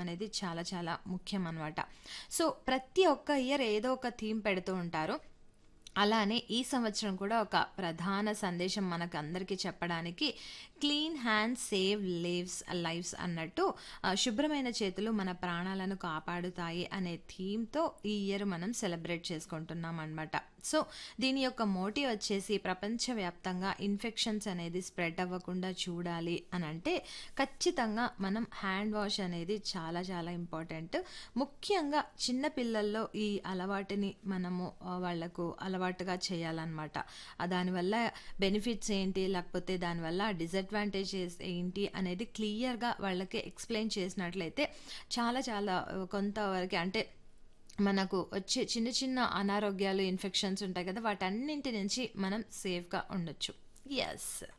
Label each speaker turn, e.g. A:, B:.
A: అనేది చాలా చాలా ముఖ్యం అనమాట సో ప్రతి ఒక్క ఇయర్ ఏదో ఒక థీమ్ పెడుతూ ఉంటారు అలానే ఈ సంవత్సరం కూడా ఒక ప్రధాన సందేశం మనకు అందరికీ చెప్పడానికి clean hands save lives lifes అన్నట్టు ఆ, శుభ్రమైన చేతులు మన ప్రాణాలను కాపాడుతాయి అనే థీమ్తో ఈ ఇయర్ మనం సెలబ్రేట్ చేసుకుంటున్నాం అనమాట సో దీని యొక్క మోటివ్ వచ్చేసి ప్రపంచవ్యాప్తంగా ఇన్ఫెక్షన్స్ అనేది స్ప్రెడ్ అవ్వకుండా చూడాలి అని అంటే ఖచ్చితంగా మనం హ్యాండ్ వాష్ అనేది చాలా చాలా ఇంపార్టెంట్ ముఖ్యంగా చిన్న పిల్లల్లో ఈ అలవాటుని మనము ఆ, వాళ్ళకు అలవాటుగా చేయాలన్నమాట ఆ, దానివల్ల బెనిఫిట్స్ ఏంటి లేకపోతే దానివల్ల డిసడ్వాంటేజెస్ ఏంటి అనేది క్లియర్గా వాళ్ళకి ఎక్స్ప్లెయిన్ చేసినట్లయితే చాలా చాలా ఆ, కొంతవరకు అంటే మనకు వచ్చే చిన్న చిన్న అనారోగ్యాలు ఇన్ఫెక్షన్స్ ఉంటాయి కదా వాటన్నింటి నుంచి మనం సేఫ్గా ఉండొచ్చు ఎస్